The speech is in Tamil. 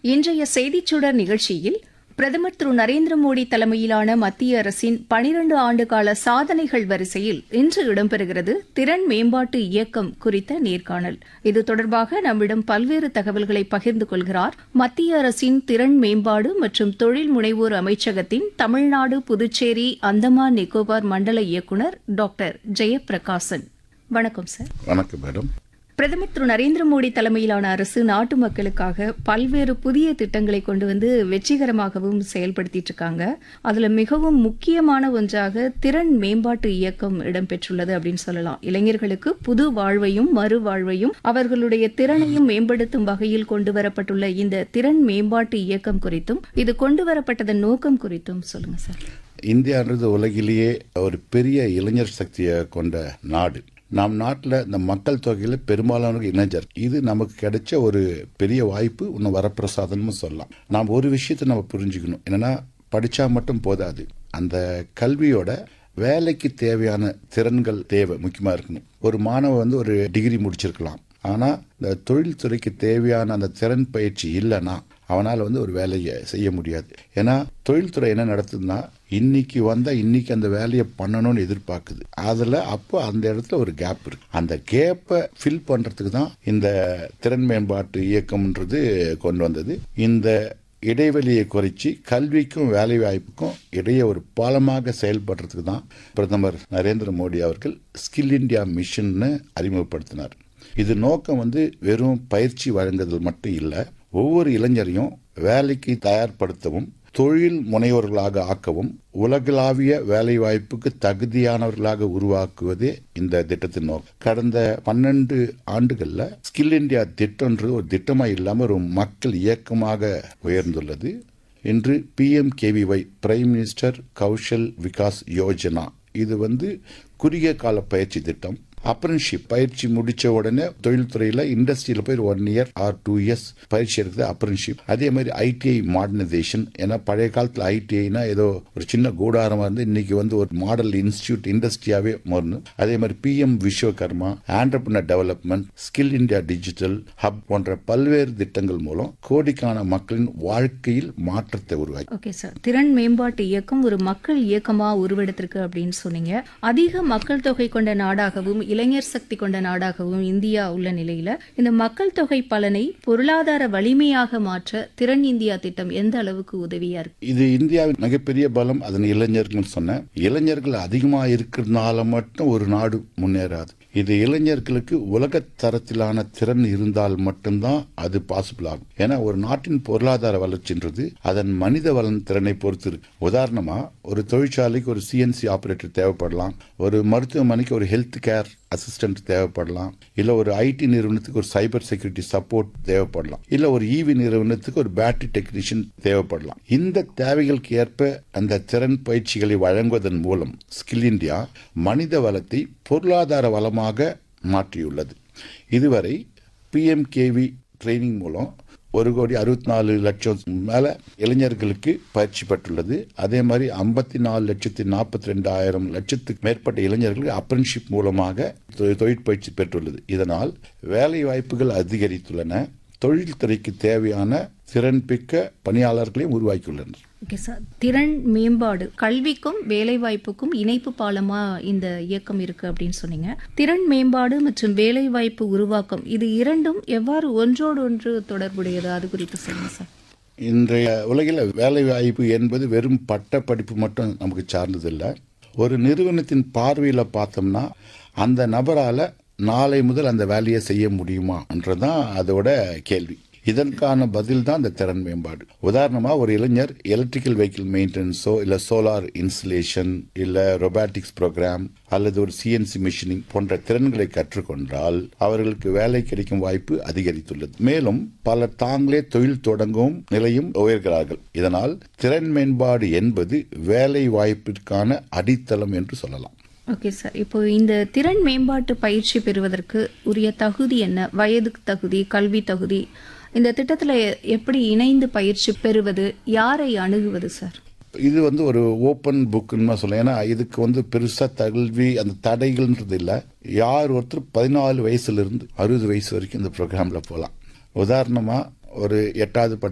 இன்றைய செய்திச்சுடர் நிகழ்ச்சியில் பிரதமர் திரு நரேந்திர மோடி தலைமையிலான மத்திய அரசின் பனிரண்டு ஆண்டுகால சாதனைகள் வரிசையில் இன்று இடம்பெறுகிறது திறன் மேம்பாட்டு இயக்கம் குறித்த நேர்காணல் இது தொடர்பாக நம்மிடம் பல்வேறு தகவல்களை பகிர்ந்து கொள்கிறார் மத்திய அரசின் திறன் மேம்பாடு மற்றும் தொழில் முனைவோர் அமைச்சகத்தின் தமிழ்நாடு புதுச்சேரி அந்தமான் நிக்கோபார் மண்டல இயக்குநர் டாக்டர் ஜெயப்பிரகாசன் வணக்கம் சார் வணக்கம் மேடம் பிரதமர் திரு நரேந்திர மோடி தலைமையிலான அரசு நாட்டு மக்களுக்காக பல்வேறு புதிய திட்டங்களை கொண்டு வந்து வெற்றிகரமாகவும் செயல்படுத்திட்டு இருக்காங்க அதுல மிகவும் முக்கியமான ஒன்றாக திறன் மேம்பாட்டு இயக்கம் இடம்பெற்றுள்ளது அப்படின்னு சொல்லலாம் இளைஞர்களுக்கு புது வாழ்வையும் மறுவாழ்வையும் அவர்களுடைய திறனையும் மேம்படுத்தும் வகையில் கொண்டு வரப்பட்டுள்ள இந்த திறன் மேம்பாட்டு இயக்கம் குறித்தும் இது கொண்டு வரப்பட்டதன் நோக்கம் குறித்தும் சொல்லுங்க சார் இந்தியான்றது உலகிலேயே ஒரு பெரிய இளைஞர் சக்தியை கொண்ட நாடு நம் நாட்டில் இந்த மக்கள் தொகையில் பெரும்பாலானவர்கள் இளைஞர் இது நமக்கு கிடைச்ச ஒரு பெரிய வாய்ப்பு இன்னும் வரப்பிரசாதனமும் சொல்லலாம் நாம் ஒரு விஷயத்தை நம்ம புரிஞ்சுக்கணும் என்னன்னா படிச்சா மட்டும் போதாது அந்த கல்வியோட வேலைக்கு தேவையான திறன்கள் தேவை முக்கியமாக இருக்கணும் ஒரு மாணவன் வந்து ஒரு டிகிரி முடிச்சிருக்கலாம் ஆனால் இந்த தொழில்துறைக்கு தேவையான அந்த திறன் பயிற்சி இல்லைன்னா அவனால் வந்து ஒரு வேலையை செய்ய முடியாது ஏன்னா தொழில்துறை என்ன நடத்துதுன்னா இன்னைக்கு வந்தா இன்னைக்கு அந்த வேலையை பண்ணணும்னு எதிர்பார்க்குது அதுல அப்போ அந்த இடத்துல ஒரு கேப் இருக்கு அந்த கேப்பை ஃபில் பண்றதுக்கு தான் இந்த திறன் மேம்பாட்டு இயக்கம்ன்றது கொண்டு வந்தது இந்த இடைவெளியை குறைச்சி கல்விக்கும் வேலை வாய்ப்புக்கும் இடையே ஒரு பாலமாக செயல்படுறதுக்கு தான் பிரதமர் நரேந்திர மோடி அவர்கள் ஸ்கில் இந்தியா மிஷன்னு அறிமுகப்படுத்தினார் இது நோக்கம் வந்து வெறும் பயிற்சி வழங்குதல் மட்டும் இல்லை ஒவ்வொரு இளைஞரையும் வேலைக்கு தயார்படுத்தவும் தொழில் முனைவோர்களாக ஆக்கவும் உலகளாவிய வேலை வாய்ப்புக்கு தகுதியானவர்களாக உருவாக்குவதே இந்த திட்டத்தின் நோக்கம் கடந்த பன்னெண்டு ஆண்டுகள்ல ஸ்கில் இந்தியா திட்டம்ன்றது ஒரு திட்டமா இல்லாம ஒரு மக்கள் இயக்கமாக உயர்ந்துள்ளது இன்று PMKVY prime minister Kaushal Vikas Yojana இது வந்து குறுகிய கால பயிற்சி திட்டம் அப்ரன்ஷிப் பயிற்சி முடிச்ச உடனே தொழில்துறையில இண்டஸ்ட்ரியில போய் one year or two years பயிற்சி எடுக்குது அப்ரன்ஷிப் அதே மாதிரி ஐடிஐ மாடர்னைசேஷன் ஏன்னா பழைய காலத்துல ஐடிஐனா ஏதோ ஒரு சின்ன கூடாரமா இருந்து இன்னைக்கு வந்து ஒரு மாடல் இன்ஸ்டியூட் இண்டஸ்ட்ரியாவே மாறணும் அதே மாதிரி PM Vishwakarma entrepreneur development skill India digital hub போன்ற பல்வேறு திட்டங்கள் மூலம் கோடிக்கான மக்களின் வாழ்க்கையில் மாற்றத்தை உருவாக்கி ஓகே சார் திறன் மேம்பாட்டு இயக்கம் ஒரு மக்கள் இயக்கமா உருவெடுத்திருக்கு அப்படின்னு சொன்னீங்க அதிக மக்கள் தொகை கொண்ட நாடாகவும் இளைஞர் சக்தி கொண்ட நாடாகவும் இந்தியா உள்ள நிலையில இந்த மக்கள் தொகை பலனை பொருளாதார வலிமையாக மாற்ற திறன் இந்தியா திட்டம் எந்த அளவுக்கு உதவியா இருக்கு இது இந்தியாவின் மிகப்பெரிய பலம் அதன் இளைஞர்கள் சொன்னேன் இளைஞர்கள் அதிகமா இருக்கிறதுனால மட்டும் ஒரு நாடு முன்னேறாது இது இளைஞர்களுக்கு உலக தரத்திலான திறன் இருந்தால் மட்டும்தான் அது பாசிபிள் ஆகும் ஏன்னா ஒரு நாட்டின் பொருளாதார வளர்ச்சின்றது அதன் மனித வளன் திறனை பொறுத்து இருக்கு உதாரணமா ஒரு தொழிற்சாலைக்கு ஒரு சிஎன்சி ஆபரேட்டர் தேவைப்படலாம் ஒரு மருத்துவமனைக்கு ஒரு ஹெல்த் கேர் அசிஸ்டன்ட் தேவைப்படலாம் இல்ல ஒரு ஐடி நிறுவனத்துக்கு ஒரு சைபர் செக்யூரிட்டி சப்போர்ட் தேவைப்படலாம் இல்ல ஒரு ஈவி நிறுவனத்துக்கு ஒரு பேட்டரி டெக்னீஷியன் தேவைப்படலாம் இந்த தேவைகளுக்கு ஏற்ப அந்த திறன் பயிற்சிகளை வழங்குவதன் மூலம் ஸ்கில் இந்தியா மனித வளத்தை பொருளாதார வளமாக மாற்றியுள்ளது இதுவரை பிஎம்கேவி ட்ரைனிங் மூலம் ஒரு கோடி அறுபத்தி நாலு லட்சம் மேல இளைஞர்களுக்கு பயிற்சி பெற்றுள்ளது அதே மாதிரி ஐம்பத்தி நாலு லட்சத்தி நாற்பத்தி ரெண்டாயிரம் லட்சத்துக்கு மேற்பட்ட இளைஞர்களுக்கு அப்ரன்ஷிப் மூலமாக தொழிற்பயிற்சி பெற்றுள்ளது இதனால் வேலை வாய்ப்புகள் அதிகரித்துள்ளன தொழில்துறைக்கு தேவையான திறன்பிக்க பணியாளர்களையும் உருவாக்கியுள்ளனர் ஓகே சார் திறன் மேம்பாடு கல்விக்கும் வேலைவாய்ப்புக்கும் இணைப்பு பாலமா இந்த இயக்கம் இருக்கு அப்படின்னு சொன்னீங்க திறன் மேம்பாடு மற்றும் வேலைவாய்ப்பு உருவாக்கம் இது இரண்டும் எவ்வாறு ஒன்றோடு ஒன்று தொடர்புடையது அது குறித்து சொல்லுங்க சார் இன்றைய உலகில் வேலை வாய்ப்பு என்பது வெறும் பட்ட படிப்பு மட்டும் நமக்கு சார்ந்ததில்லை ஒரு நிறுவனத்தின் பார்வையில் பார்த்தோம்னா அந்த நபரால் நாளை முதல் அந்த வேலையை செய்ய முடியுமான்றதான் அதோட கேள்வி இதற்கான பதில் தான் இந்த திறன் மேம்பாடு உதாரணமா ஒரு இளைஞர் எலக்ட்ரிக்கல் வெஹிக்கிள் மெயின்டெனன்ஸோ இல்ல சோலார் இன்ஸ்டலேஷன் இல்ல ரொபாட்டிக்ஸ் ப்ரோக்ராம் அல்லது ஒரு சிஎன்சி மிஷினிங் போன்ற திறன்களை கற்றுக்கொண்டால் அவர்களுக்கு வேலை கிடைக்கும் வாய்ப்பு அதிகரித்துள்ளது மேலும் பலர் தாங்களே தொழில் தொடங்கும் நிலையும் உயர்கிறார்கள் இதனால் திறன் மேம்பாடு என்பது வேலை வாய்ப்பிற்கான அடித்தளம் என்று சொல்லலாம் ஓகே சார் இப்போ இந்த திறன் மேம்பாட்டு பயிற்சி பெறுவதற்கு உரிய தகுதி என்ன வயது தகுதி கல்வி தகுதி இந்த திட்டத்தில் எப்படி இணைந்து பயிற்சி பெறுவது யாரை அணுகுவது சார் இது வந்து ஒரு ஓப்பன் புக்குன்னு சொல்லலாம் ஏன்னா இதுக்கு வந்து பெருசா கல்வி அந்த தடைகள்ன்றது இல்லை யார் ஒருத்தர் பதினாலு வயசுல இருந்து அறுபது வயசு வரைக்கும் இந்த ப்ரோக்ராம்ல போகலாம் உதாரணமா ஒரு எட்டாவது